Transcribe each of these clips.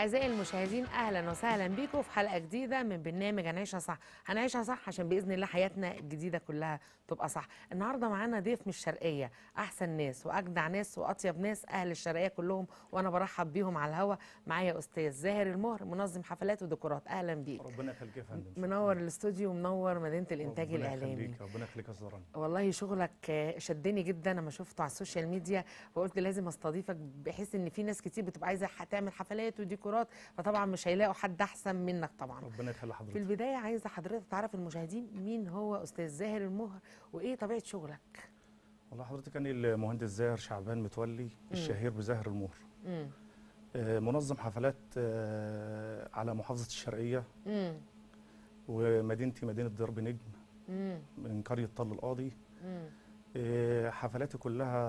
أعزائي المشاهدين أهلا وسهلا بيكم في حلقة جديدة من برنامج هنعيشها صح هنعيشها صح عشان بإذن الله حياتنا الجديدة كلها تبقى صح النهاردة معانا ضيف من الشرقية أحسن ناس وأجدع ناس وأطيب ناس أهل الشرقية كلهم وأنا برحب بيهم على الهوا معايا أستاذ زاهر المهر منظم حفلات وديكورات أهلا بيك ربنا يخليك يا فندم منور الاستوديو ومنور مدينة الإنتاج ربنا الإعلامي يخليك ربنا يخليك يا زهران والله شغلك شدني جدا لما شفته على السوشيال ميديا وقلت لازم استضيفك بحيث ان في ناس كتير بتبقى عايزه ح- تعمل حفلات وديكورات فطبعا مش هيلاقوا حد احسن منك طبعا ربنا يخلي في حضرتك البدايه عايزه حضرتك تعرف المشاهدين مين هو استاذ زاهر المهر وايه طبيعه شغلك والله حضرتك انا المهندس زاهر شعبان متولي الشهير بزاهر المهر امم آه، منظم حفلات آه، على محافظه الشرقيه امم ومدينتي مدينه درب نجم امم من قريه طل القاضي امم آه، حفلاتي كلها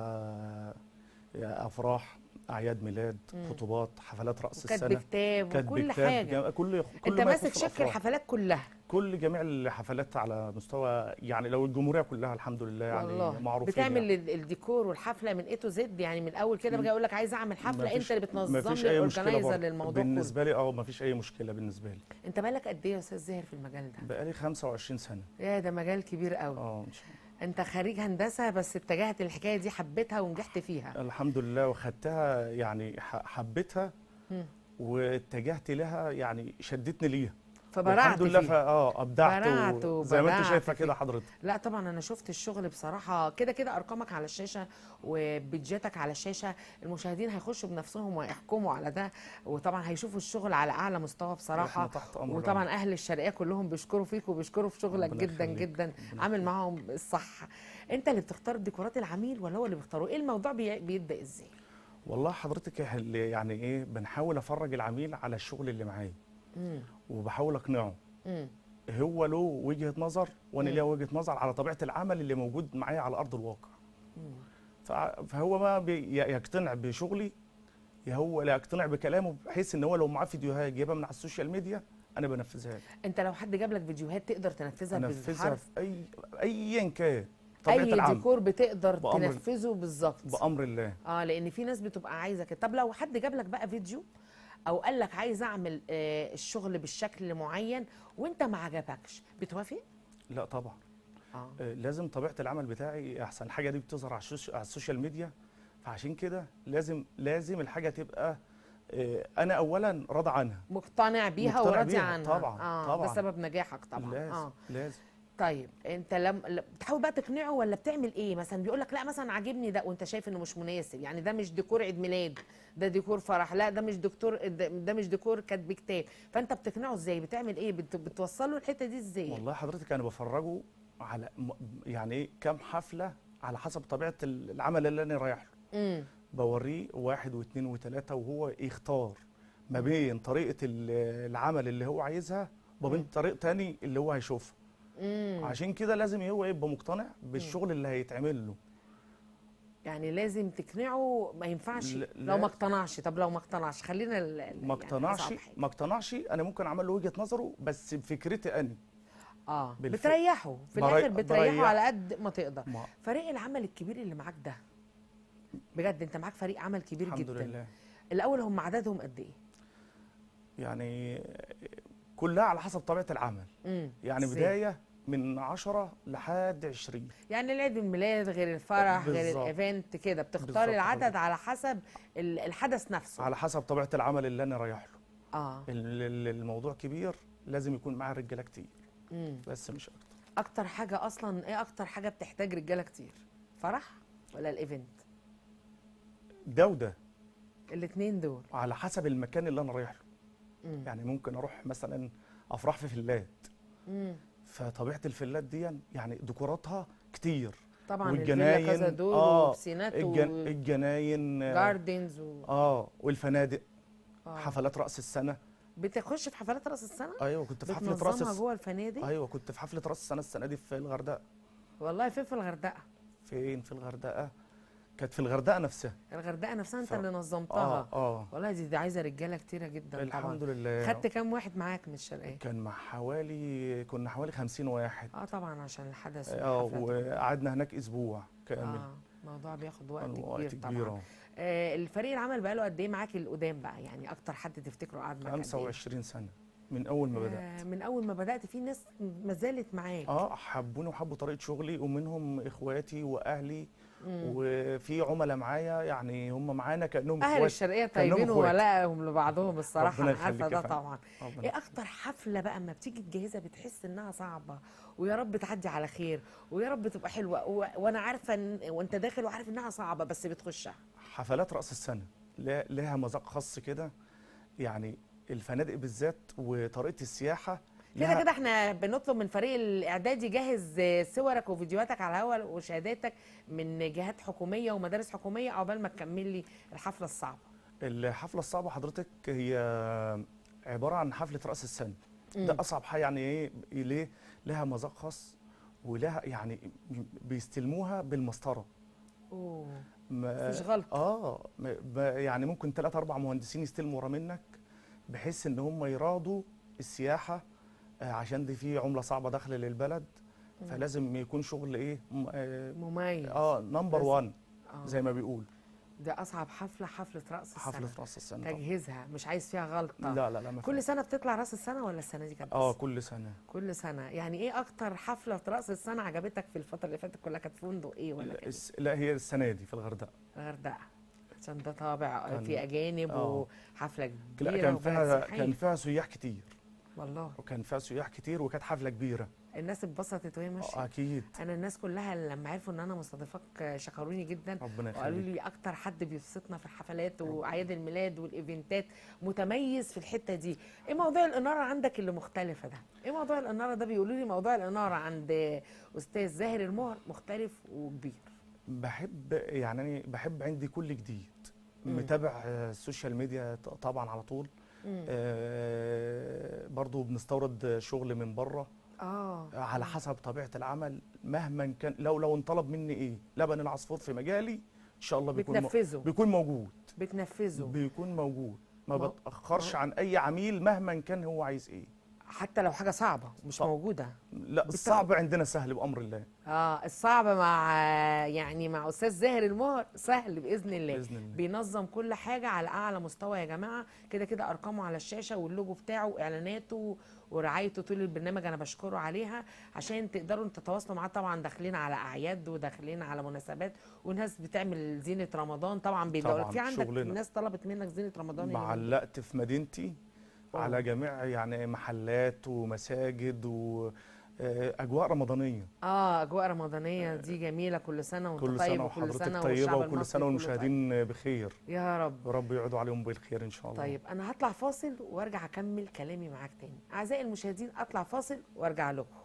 آه، افراح اعياد ميلاد مم. خطوبات حفلات راس وكاتب السنه كتاب كاتب وكل كتاب، حاجه جم- كل كل انت ما ماسك يخص شك الأفراح. الحفلات كلها كل جميع الحفلات على مستوى يعني لو الجمهوريه كلها الحمد لله يعني والله معروفين بتعمل يعني. ال- الديكور والحفله من اي تو زد يعني من الاول كده باجي اقول لك عايزه اعمل حفله انت مفيش- اللي بتنظم مفيش لي أي مشكلة الاورجنايزر برضه. للموضوع كله بالنسبه لي اه مفيش اي مشكله بالنسبه لي انت بالك قد ايه يا استاذ زاهر في المجال ده بقالي 25 سنه يا ده مجال كبير قوي اه إن شاء انت خريج هندسه بس اتجهت الحكايه دي حبيتها ونجحت فيها الله. الحمد لله وخدتها يعني ح- حبيتها مم. واتجهت لها يعني شدتني ليها فبرعت الحمد لله فيه. فا- اه ابدعت برعت و- زي ما انت وبدعت شايفه فيه. كده حضرتك لا طبعا انا شفت الشغل بصراحه كده كده ارقامك على الشاشه وبيدجاتك على الشاشه المشاهدين هيخشوا بنفسهم ويحكموا على ده وطبعا هيشوفوا الشغل على اعلى مستوى بصراحه إحنا تحت امر وطبعا اهل الشرقيه كلهم بيشكروا فيك وبيشكروا في شغلك ربنا جدا يخليك. جدا ربنا عامل يخليك. معاهم الصح انت اللي بتختار ديكورات العميل ولا هو اللي بيختاره ايه الموضوع بي- بيبدا ازاي والله حضرتك إح- اللي يعني ايه بنحاول افرج العميل على الشغل اللي معايا امم وبحاول اقنعه امم هو له وجهه نظر وانا مم. ليا وجهه نظر على طبيعه العمل اللي موجود معايا على ارض الواقع مم. فع- فهو ما بي- ي- يقتنع بشغلي يا هو لا يقتنع بكلامه بحيث ان هو لو معاه فيديوهات جايبها من على السوشيال ميديا انا بنفذها له انت لو حد جاب لك فيديوهات تقدر تنفذها انفذها بالحرف في اي ايا كان طبيعه اي العمل ديكور بتقدر بأمر- تنفذه بالظبط بامر الله اه لان في ناس بتبقى عايزه كده طب لو حد جاب لك بقى فيديو او قال لك عايز اعمل آه الشغل بالشكل معين وانت ما عجبكش بتوافق لا طبعا اه آه، لازم طبيعه العمل بتاعي احسن حاجه دي بتظهر على السوش- على السوشيال ميديا فعشان كده لازم لازم الحاجه تبقى آه، انا اولا راضي عنها مقتنع بيها مقتنع وراضي بيها، عنها طبعاً، اه طبعاً. ده سبب نجاحك طبعا لازم اه لازم طيب انت لم ل- بتحاول بقى تقنعه ولا بتعمل ايه مثلا بيقول لك لا مثلا عاجبني ده وانت شايف انه مش مناسب يعني ده مش ديكور عيد ميلاد ده ديكور فرح لا ده مش دكتور ده, ده مش ديكور كاتب كتاب فانت بتقنعه ازاي بتعمل ايه بت بتوصله الحته دي ازاي والله حضرتك انا بفرجه على م- يعني ايه كام حفله على حسب طبيعه ال- العمل اللي انا رايح له امم بوريه واحد واثنين وثلاثه وهو يختار ما بين طريقه ال- العمل اللي هو عايزها وما بين طريق تاني اللي هو هيشوفها امم عشان كده لازم هو يبقى مقتنع بالشغل اللي هيتعمل له يعني لازم تقنعه ما ينفعش لا- لو ما لا. اقتنعش طب لو ما اقتنعش خلينا ال- ال- ما يعني اقتنعش أصعب حاجة. ما اقتنعش انا ممكن اعمل له وجهه نظره بس بفكرتي انا اه بالف- بتريحه في بري- الاخر بتريحه بريح. على قد ما تقدر ما فريق العمل الكبير اللي معاك ده بجد انت معاك فريق عمل كبير الحمد جدا لله الاول هم عددهم قد ايه يعني كلها على حسب طبيعه العمل امم يعني إزاي؟ بدايه من 10 لحد 20 يعني العيد الميلاد غير الفرح غير بالظبط. الايفنت كده بتختار بالظبط العدد حضرتك. على حسب ال- الحدث نفسه على حسب طبيعه العمل اللي انا رايح له اه ال- ال- الموضوع كبير لازم يكون معاه رجاله كتير امم بس مش اكتر اكتر حاجه اصلا ايه اكتر حاجه بتحتاج رجاله كتير فرح ولا الايفنت ده وده الاثنين دول على حسب المكان اللي انا رايح له امم يعني ممكن اروح مثلا افراح في فيلات امم فطبيعه الفيلات دي يعني ديكوراتها كتير طبعا الفيلا والجناين كذا دور آه، وبسينات الجن الجناين آه، وجاردنز و... اه والفنادق آه. حفلات راس السنه بتخش في حفلات راس السنه ايوه كنت في حفله راس بتنظمها الس... جوه الفنادق ايوه كنت في حفله راس السنه السنه دي في الغردقه والله فين في الغردقه فين في الغردقه كانت في الغردقه نفسها الغردقه نفسها انت ف- اللي نظمتها اه اه والله دي, دي عايزه رجاله كتيره جدا الحمد طبعا لله خدت كام واحد معاك من الشرقيه كان مع حوالي كنا حوالي 50 واحد اه طبعا عشان الحدث اه والحفلة دي. وقعدنا هناك اسبوع كامل آه. الموضوع بياخد وقت كبير وقت طبعا كبير اه آه الفريق العمل بقاله قد ايه معاك القدام بقى يعني اكتر حد تفتكره قعد معاك قد إيه؟ 25 سنه من اول ما بدات آه من اول ما بدات في ناس ما زالت معاك اه حبوني وحبوا طريقه شغلي ومنهم اخواتي واهلي مم. وفي عملاء معايا يعني هم معانا كانهم اهل اخوات الشرقيه كأنهم طيبين إخوات. وولائهم لبعضهم الصراحه ربنا انا عارفه يخليك ده يا فندم. طبعا ربنا ايه اكتر حفله بقى اما بتيجي تجهزها بتحس انها صعبه ويا رب تعدي على خير ويا رب تبقى حلوه و... وانا عارفه ان وانت داخل وعارف انها صعبه بس بتخشها حفلات راس السنه لا- لها مذاق خاص كده يعني الفنادق بالذات وطريقه السياحه كده لها- كده احنا بنطلب من فريق الاعداد يجهز صورك وفيديوهاتك على الهواء وشهاداتك من جهات حكوميه ومدارس حكوميه عقبال ما تكمل لي الحفله الصعبه الحفله الصعبه حضرتك هي عباره عن حفله راس السنه مم. ده اصعب حاجه يعني ايه ليه لها مذاق خاص ولها يعني بيستلموها بالمسطره اوه ما- مفيش غلطه اه م- ب- يعني ممكن ثلاث اربع مهندسين يستلموا ورا منك بحيث ان هم يراضوا السياحه آه، عشان دي في عمله صعبه داخله للبلد مم. فلازم يكون شغل ايه م- اه مميز آه، نمبر لازم. 1 آه. زي ما بيقول ده اصعب حفله حفله راس السنه حفله راس السنه طبعاً. تجهيزها مش عايز فيها غلطه لا لا لا ما كل فيش. سنه بتطلع راس السنه ولا السنه دي كانت اه بس؟ كل سنه كل سنه يعني ايه اكتر حفله في راس السنه عجبتك في الفتره اللي فاتت كلها كانت فندق ايه ولا لا, كانت الس- لا هي السنه دي في الغردقه الغردقه عشان ده طابع كان- في اجانب آه. وحفله كبيره لا كان وبلد فيها سياحية. كان فيها سياح كتير والله وكان فيها سياح كتير وكانت حفله كبيره الناس اتبسطت وهي ماشيه آه، اكيد انا الناس كلها لما عرفوا ان انا مستضيفاك شكروني جدا ربنا وقالوا يخليك لي اكتر حد بيبسطنا في الحفلات واعياد الميلاد والايفنتات متميز في الحته دي ايه موضوع الاناره عندك اللي مختلفه ده ايه موضوع الاناره ده بيقولوا لي موضوع الاناره عند استاذ زاهر المهر مختلف وكبير بحب يعني أنا بحب عندي كل جديد مم. متابع آه، السوشيال ميديا ط- طبعا على طول مم. آه، برضو بنستورد شغل من بره اه على حسب طبيعه العمل مهما كان لو لو انطلب مني ايه لبن العصفور في مجالي ان شاء الله بيكون مو- بتنفذه بيكون موجود بتنفذه بيكون موجود ما ما- بتاخرش ما- عن اي عميل مهما كان هو عايز ايه حتى لو حاجه صعبه مش طب. موجوده لا الصعب عندنا سهل بامر الله اه الصعب مع يعني مع استاذ زاهر المهر سهل باذن الله باذن الله بينظم كل حاجه على اعلى مستوى يا جماعه كده كده ارقامه على الشاشه واللوجو بتاعه واعلاناته ورعايته طول البرنامج انا بشكره عليها عشان تقدروا تتواصلوا معاه طبعا داخلين على اعياد وداخلين على مناسبات وناس بتعمل زينه رمضان طبعا بيدور طبعاً، في عندك شغلنا. ناس طلبت منك زينه رمضان اليومين دول. معلقت في مدينتي أوه. على جميع يعني محلات ومساجد واجواء رمضانيه اه اجواء رمضانيه دي جميله كل سنه وانت كل طيب سنه وكل وحضرتك سنه طيبه والشعب وكل المصري سنه كله والمشاهدين بخير طيب. يا رب رب يعودوا عليهم بالخير ان شاء الله طيب انا هطلع فاصل وارجع اكمل كلامي معاك تاني اعزائي المشاهدين اطلع فاصل وارجع لكم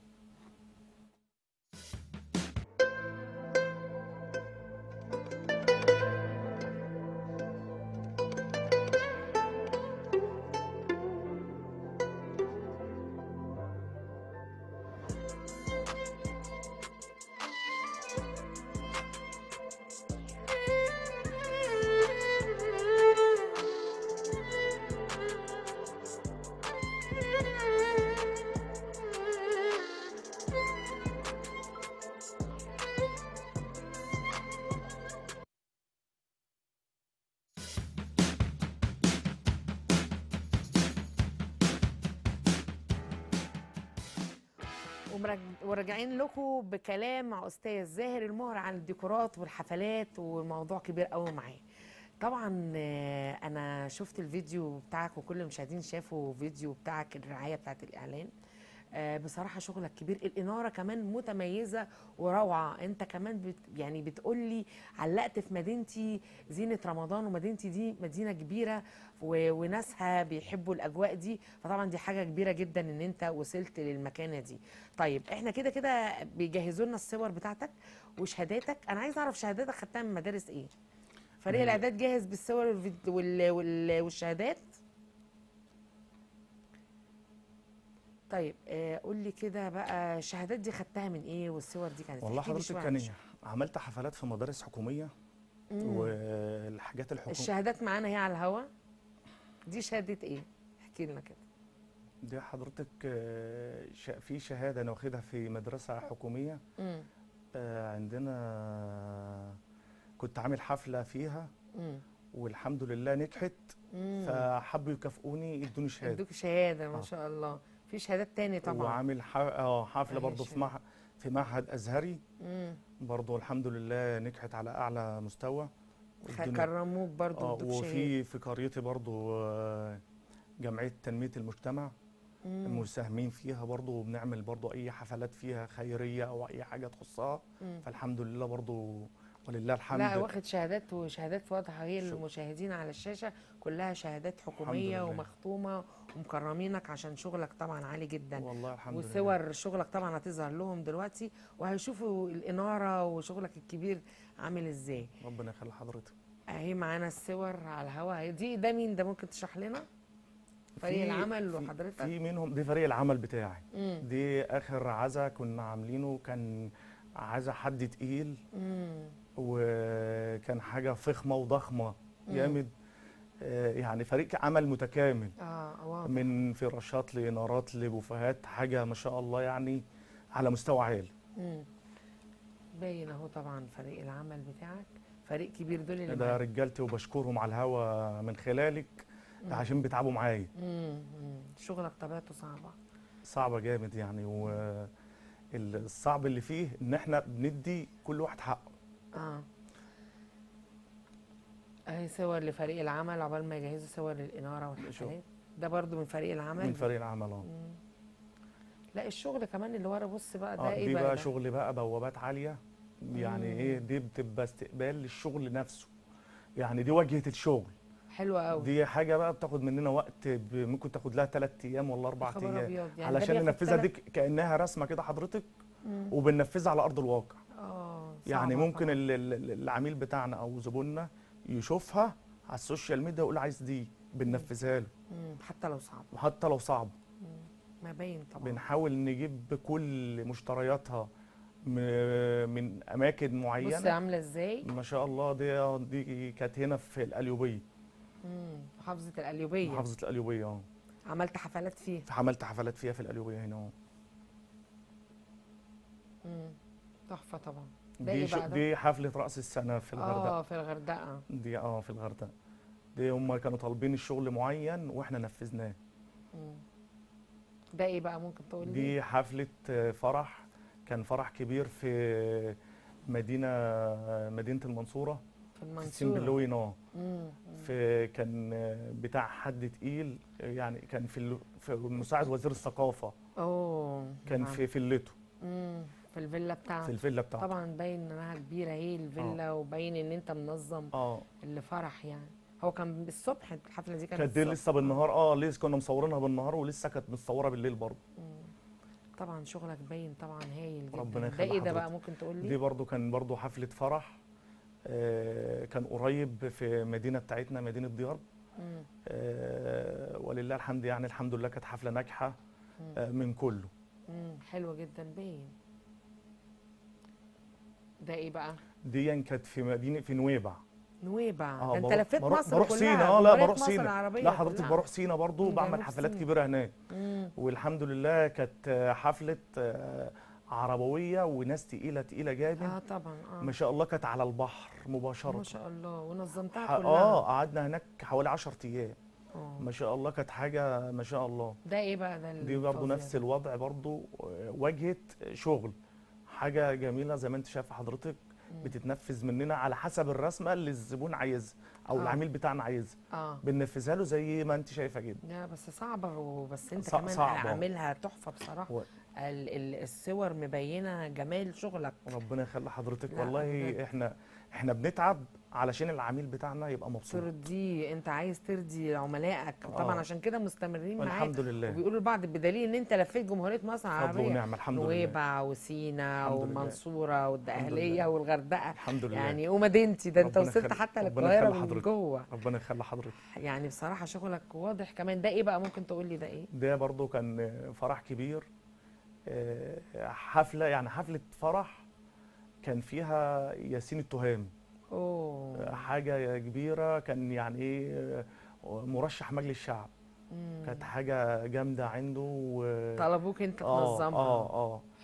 ومرج- وراجعين لكم بكلام مع استاذ زاهر المهر عن الديكورات والحفلات والموضوع كبير قوي معاه طبعا آه، انا شفت الفيديو بتاعك وكل المشاهدين شافوا فيديو بتاعك الرعايه بتاعت الاعلان آه، بصراحه شغلك كبير الاناره كمان متميزه وروعه انت كمان بت يعني بتقول لي علقت في مدينتي زينه رمضان ومدينتي دي مدينه كبيره و- وناسها بيحبوا الاجواء دي فطبعا دي حاجه كبيره جدا ان انت وصلت للمكانه دي طيب احنا كده كده بيجهزوا لنا الصور بتاعتك وشهاداتك انا عايز اعرف شهاداتك خدتها من مدارس ايه فريق من- الاعداد جاهز بالصور والفيد- وال... وال... والشهادات طيب آه قول لي كده بقى الشهادات دي خدتها من ايه والصور دي كانت والله احكي لي حضرتك شوية عن كان الش- عملت حفلات في مدارس حكوميه مم. والحاجات الحكوميه الشهادات معانا هي على الهوا دي شهاده ايه احكي لنا كده دي حضرتك آه، ش- في شهاده انا واخدها في مدرسه حكوميه مم. آه، عندنا كنت عامل حفله فيها مم. والحمد لله نجحت مم. فحبوا يكافئوني يدوني شهاده ادوك شهاده ما آه. شاء الله في شهادات تاني طبعا وعامل ح... اه حفله أهي برضه في شهادة. مع... في معهد ازهري مم. برضه الحمد لله نجحت على اعلى مستوى خ- وادوني- كرموك برضو اه ادوك شهاده وفي في قريتي برضه آه، جمعيه تنميه المجتمع مم. مساهمين فيها برضه وبنعمل برضه اي حفلات فيها خيريه او اي حاجه تخصها مم. فالحمد لله برضه ولله الحمد لا واخد شهادات وشهادات واضحه هي شكرا. للمشاهدين على الشاشه كلها شهادات حكوميه لله. ومختومه ومكرمينك عشان شغلك طبعا عالي جدا والله الحمد لله وصور شغلك طبعا هتظهر لهم دلوقتي وهيشوفوا الاناره وشغلك الكبير عامل ازاي ربنا يخلي حضرتك اهي معانا الصور على الهواء دي ده مين ده ممكن تشرح لنا فريق في- العمل في- وحضرتك في منهم دي فريق العمل بتاعي مم. دي اخر عزا كنا عاملينه كان عزا حد تقيل مم. وكان حاجه فخمه وضخمه مم. جامد آه، يعني فريق عمل متكامل اه واضح من فراشات لانارات لبوفيهات حاجه ما شاء الله يعني على مستوى عالي مم. باين اهو طبعا فريق العمل بتاعك فريق كبير دول اللي ده معاك رجالتي وبشكرهم على الهوا من خلالك مم. عشان بيتعبوا معايا مم. مم. شغلك طبيعته صعبه صعبه جامد يعني والصعب اللي فيه ان احنا بندي كل واحد حقه اه اهي صور لفريق العمل عقبال ما يجهزوا صور للاناره والحفلات ده برضو من فريق العمل من فريق العمل اه مم. لا الشغل كمان اللي ورا بص بقى ده اه ايه دي بقى, بقى ده؟ شغل بقى بوابات عاليه يعني مم. ايه دي بتبقى استقبال للشغل نفسه يعني دي واجهه الشغل حلوه قوي دي حاجه بقى بتاخد مننا وقت ب- ممكن تاخد لها ثلاث ايام ولا اربع خبر ايام ابيض يعني علشان ده بياخد ننفذها دي تلات- ك- كانها رسمه كده حضرتك مم. وبننفذها على ارض الواقع اه يعني صعبة ممكن طبعاً. ال- ال- العميل بتاعنا او زبوننا يشوفها على السوشيال ميديا ويقول عايز دي بننفذها له مم. حتى لو صعب وحتى لو صعب مم. ما باين طبعا بنحاول نجيب كل مشترياتها م- من اماكن بص معينه عامله ازاي ما شاء الله دي دي كانت هنا في القليوبيه مم. محافظه القليوبيه محافظه القليوبيه اه عملت حفلات فيه عملت حفلات فيها في القليوبيه هنا اه مم. تحفه طبعا ده دي ايه شو بقى ده؟ دي حفله راس السنه في الغردقه اه في الغردقه دي اه في الغردقه دي هم كانوا طالبين الشغل معين واحنا نفذناه مم. ده ايه بقى ممكن تقول لي دي حفله آه، فرح كان فرح كبير في مدينه مدينه المنصوره في في المنصوره السنبلاوين اه مم. في كان آه، بتاع حد تقيل يعني كان في ال- في مساعد وزير الثقافه اوه كان نعم. في فيلته مم. في الفيلا في بتاعتك الفيلا بتاعته طبعا باين انها كبيره اهي الفيلا وباين ان انت منظم اه اللي فرح يعني هو كان بالصبح الحفله دي كانت كانت دي الصبح. لسه بالنهار اه لسه كنا مصورينها بالنهار ولسه كانت متصوره بالليل برضه مم. طبعا شغلك باين طبعا هايل جدا ربنا ده يخلي ايه ده بقى حضرتك. ممكن تقول دي لي برضو كان برضو حفلة فرح آه، كان قريب في مدينة بتاعتنا مدينة ديار مم. آه، ولله الحمد يعني الحمد لله كانت حفلة ناجحة مم. آه، من كله مم. حلوه جدا باين ده ايه بقى دي كانت في مدينة في نويبع نويبع اه ده انت بروح- لفيت بروح- مصر بروح كلها سينا اه لا جمهورية بروح مصر سينا العربية لا حضرتك كلها. بروح سينا برضو مم، بعمل جنوب حفلات سينا. كبيرة هناك مم. والحمد لله كانت آه، حفلة آه، عربوية وناس تقيلة تقيلة اه جامد طبعا اه ما شاء الله كانت على البحر مباشرة ما شاء الله ونظمتها ح- كلها اه قعدنا هناك حوالي 10 ايام اه ما شاء الله كانت حاجة ما شاء الله ده ايه بقى ده دي برضو الفظيع نفس ده؟ الوضع برضو آه، واجهة شغل حاجة جميلة زي ما انت شايفه حضرتك مم. بتتنفذ مننا على حسب الرسمة اللي الزبون عايزها او آه. العميل بتاعنا عايزها اه بننفذها له زي ما انت شايفه كده لا بس صعبة وبس انت صع- كمان صعبة. عاملها تحفة بصراحة و- ال- ال- الصور مبينة جمال شغلك ربنا يخلي حضرتك لا، والله بجد. احنا احنا بنتعب علشان العميل بتاعنا يبقى مبسوط ترضيه انت عايز ترضي عملائك طبعا آه. عشان كده مستمرين معاك الحمد لله وبيقولوا لبعض بدليل ان انت لفيت جمهورية مصر فضل العربية ونعمة الحمد لله نويبع وسينا الحمد لله. والمنصورة والدقهلية لله. والغردقة الحمد لله يعني ومدينتي ده انت ربنا وصلت يخلي- حتى ربنا للقاهرة يخلي من حضرتك. جوه ربنا يخلي حضرتك يعني بصراحة شغلك واضح كمان ده ايه بقى ممكن تقول لي ده ايه ده برضو كان فرح كبير آه، حفلة يعني حفلة فرح كان فيها ياسين التهام اوه حاجة كبيرة كان يعني ايه مرشح مجلس الشعب مم. كانت حاجة جامدة عنده و... طلبوك انت اه تنظمها اه اه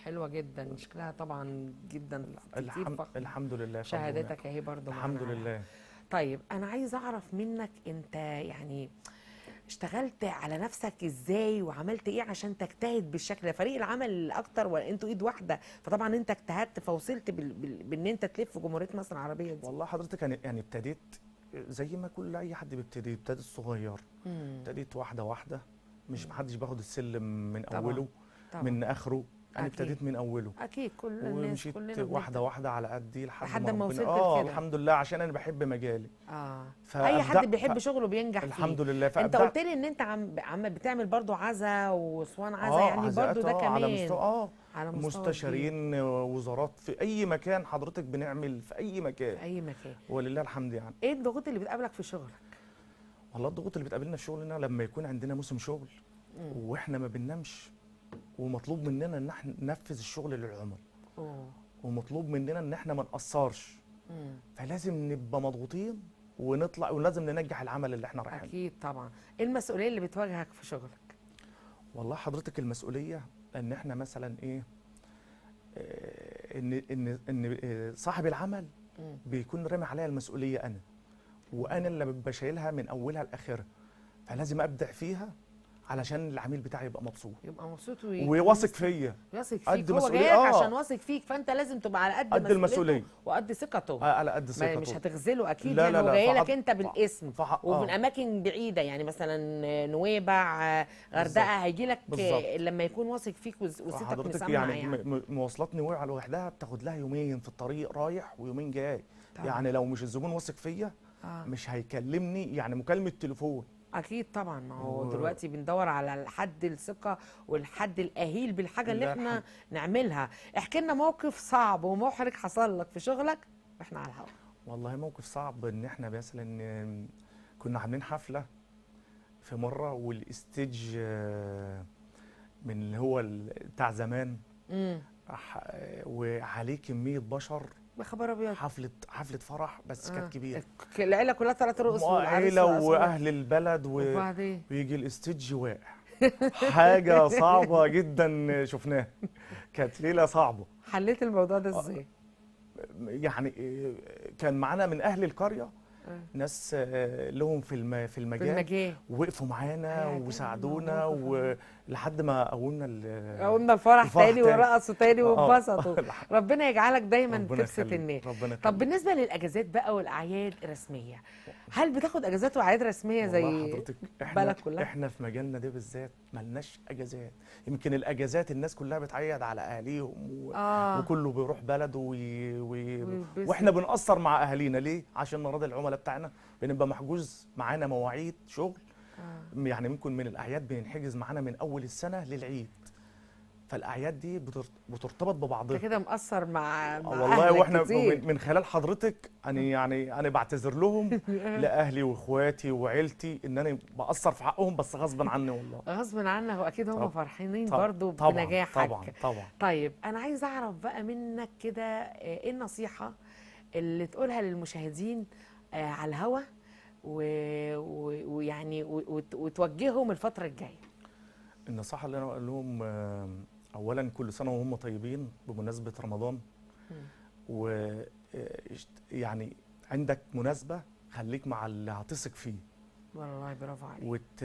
حلوه جدا شكلها طبعا جدا كتير الحمد, فخم. الحمد لله فضل شهادتك اهي برضو ونعم. الحمد معانا. لله طيب انا عايز اعرف منك انت يعني اشتغلت على نفسك ازاي وعملت ايه عشان تجتهد بالشكل ده فريق العمل اكتر ولا انتوا ايد واحده فطبعا انت اجتهدت فوصلت بال... بال... بان انت تلف جمهوريه مصر العربيه دي والله حضرتك يعني يعني ابتديت زي ما كل اي حد بيبتدي ابتديت صغير مم. ابتديت واحده واحده مش محدش بياخد السلم من طبعاً، اوله طبعا من اخره انا أكيد. ابتديت من اوله اكيد كل الناس ومشيت كلنا واحده بنبدأ. واحده على قدي لحد لحد ما ما ربنا- وصلت اه لكده. الحمد لله عشان انا بحب مجالي اه فأبدأ- اي حد بيحب ف- شغله بينجح فيه الحمد لله انت فأبدأ- قلت لي ان انت عم عم بتعمل برضو عزا واسوان عزا يعني عزاءات، برضو ده آه، كمان على مستوى اه على مستوى كبير. مستشارين وزارات في اي مكان حضرتك بنعمل في اي في مكان اي مكان ولله الحمد يعني ايه الضغوط اللي بتقابلك في شغلك والله الضغوط اللي بتقابلنا في شغلنا لما يكون عندنا موسم شغل مم. واحنا ما بننامش ومطلوب مننا ان احنا ننفذ الشغل للعملاء أوه. ومطلوب مننا ان احنا ما نقصرش مم. فلازم نبقى مضغوطين ونطلع ولازم ننجح العمل اللي احنا رايحين اكيد طبعا ايه المسؤوليه اللي بتواجهك في شغلك والله حضرتك المسؤوليه ان احنا مثلا ايه آه، ان ان ان آه، صاحب العمل مم. بيكون رامي عليا المسؤوليه انا وانا اللي ببقى شايلها من اولها لاخرها فلازم ابدع فيها علشان العميل بتاعي يبقى مبسوط يبقى مبسوط وي- وواثق فيا واثق قد فيك هو مسؤولية- جايلك آه. عشان واثق فيك فانت لازم تبقى على قد, قد مسؤوليته المسؤولية. وقد ثقته آه، على قد ما ثقته مش هتغزله اكيد لا، يعني لا، هو لا، جاي لك فحض- انت فح- بالاسم فح- ومن آه. اماكن بعيده يعني مثلا نويبع آه، غردقه هيجي لك بالظبط. لما يكون واثق فيك وز- وثقتك حضرتك مسمعه يعني, يعني, م- م- مواصلات نويبع لوحدها بتاخد لها يومين في الطريق رايح ويومين جاي طبعاً. يعني لو مش الزبون واثق فيا آه. مش هيكلمني يعني مكالمه تليفون اكيد طبعا ما هو و- دلوقتي بندور على الحد الثقه والحد الاهيل بالحاجه اللي لا احنا الحمد. نعملها احكي لنا موقف صعب ومحرج حصل لك في شغلك واحنا على الهواء والله موقف صعب ان احنا مثلا كنا عاملين حفله في مره والاستيج آه، من اللي هو ال- بتاع زمان امم ح- وعليه كميه بشر بخبر ابيض حفله حفله فرح بس آه. كانت كبيره ك- العيله كلها ثلاث رؤوس والعريس عيله والعروس. واهل البلد و... وبعدين ويجي الاستيج واقع حاجه صعبه جدا شفناها كانت ليله صعبه حليت الموضوع ده ازاي؟ يعني آه، كان معانا من اهل القريه آه. ناس آه، لهم في الم- في في المجال المجال وقفوا معانا آه، كان وساعدونا موقف ولحد ما قومنا ال- قلنا الفرح الفرح تاني تاني. ورقصوا تاني آه. وانبسطوا ربنا يجعلك دايما ربنا تبسط يخليك، الناس ربنا طب يخليك. بالنسبه للاجازات بقى والاعياد الرسميه هل بتاخد اجازات واعياد رسميه والله زي حضرتك احنا البلد كلها؟ احنا في مجالنا ده بالذات ملناش اجازات يمكن الاجازات الناس كلها بتعيد على اهاليهم و... اه وكله بيروح بلده وي... وي... ويبسط. واحنا بنقصر مع اهالينا ليه عشان نراضي العملاء بتاعنا بنبقى محجوز معانا مواعيد شغل آه. يعني ممكن من الاعياد بنحجز معانا من اول السنه للعيد فالاعياد دي بتر- بترتبط انت ببعضها كده مقصر مع, مع والله أهلك واحنا كتير. من, من خلال حضرتك انا يعني انا بعتذر لهم لاهلي واخواتي وعيلتي ان انا بقصر في حقهم بس غصبا عني والله غصب عنك واكيد هم طب- فرحانين طب- برضو طبعا بنجاحك طبعا طبعا طيب انا عايز اعرف بقى منك كده آه، ايه النصيحه اللي تقولها للمشاهدين آه، على الهوا و- و- ويعني و- وت- وتوجههم الفتره الجايه النصيحه اللي انا بقول لهم آه، اولا كل سنه وهم طيبين بمناسبه رمضان و آه، اشت- يعني عندك مناسبه خليك مع اللي هتثق فيه والله برافو عليك وت...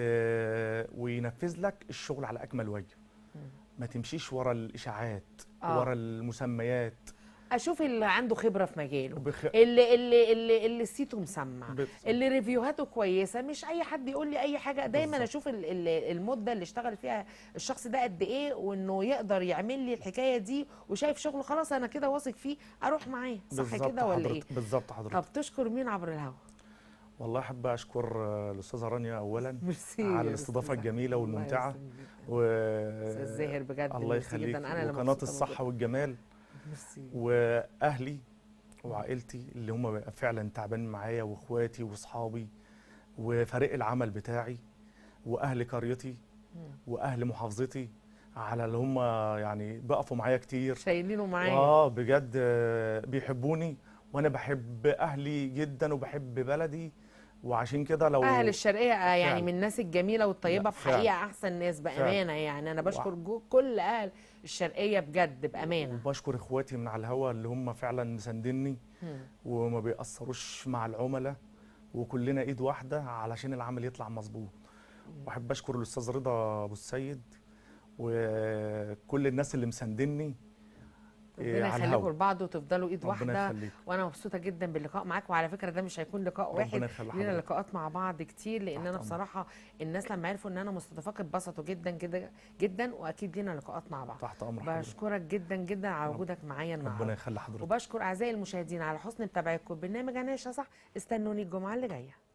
وينفذ لك الشغل على اكمل وجه مم. ما تمشيش ورا الاشاعات آه. ورا المسميات اشوف اللي عنده خبره في مجاله بخ... اللي اللي اللي اللي صيته مسمع بت... اللي ريفيوهاته كويسه مش اي حد يقول لي اي حاجه دايما بالظبط. اشوف ال- ال- المده اللي اشتغل فيها الشخص ده قد ايه وانه يقدر يعمل لي الحكايه دي وشايف شغله خلاص انا كده واثق فيه اروح معاه صح بالظبط كده ولا ايه حضرتك- بالظبط حضرتك طب تشكر مين عبر الهوا والله احب اشكر آه، الاستاذه رانيا اولا ميرسي على يا الاستضافة أستاذ الجميلة أحمد. الله والممتعة. يسلمك جداً. و استاذ زاهر بجد الله ميرسي يخليك جدا انا اللي وقناه مبسوطة الصحه موجودة. والجمال ميرسي واهلي وعائلتي اللي هم فعلا تعبانين معايا واخواتي واصحابي وفريق العمل بتاعي واهل قريتي واهل محافظتي على اللي هم يعني بقفوا معايا كتير شايلينه معايا اه بجد آه، بيحبوني وانا بحب اهلي جدا وبحب بلدي وعشان كده لو اهل الشرقيه آه، يعني فعلا. من الناس الجميله والطيبه لا، في حقيقه احسن ناس بامانه يعني انا بشكر جو كل اهل الشرقيه بجد بامانه وبشكر اخواتي من على الهوا اللي هم فعلا مساندني مم. وما بيأثروش مع العملاء وكلنا ايد واحده علشان العمل يطلع مظبوط واحب اشكر الاستاذ رضا ابو السيد وكل الناس اللي مساندني إيه، ربنا على يخليكم الهوا لبعض وتفضلوا ايد ربنا واحده يخليك وانا مبسوطه جدا باللقاء معاك وعلى فكره ده مش هيكون لقاء واحد ربنا يخلي لينا حضرتك لقاءات مع بعض كتير لان تحت انا أمرك. بصراحه الناس لما عرفوا ان انا مستضيفاك اتبسطوا جدا جدا جدا واكيد لينا لقاءات مع بعض تحت امر حضرتك بشكرك جدا جدا على رب- وجودك معايا ربنا النهارده يخلي حضرتك وبشكر اعزائي المشاهدين على حسن متابعتكم برنامج عناية صح استنوني الجمعه اللي جايه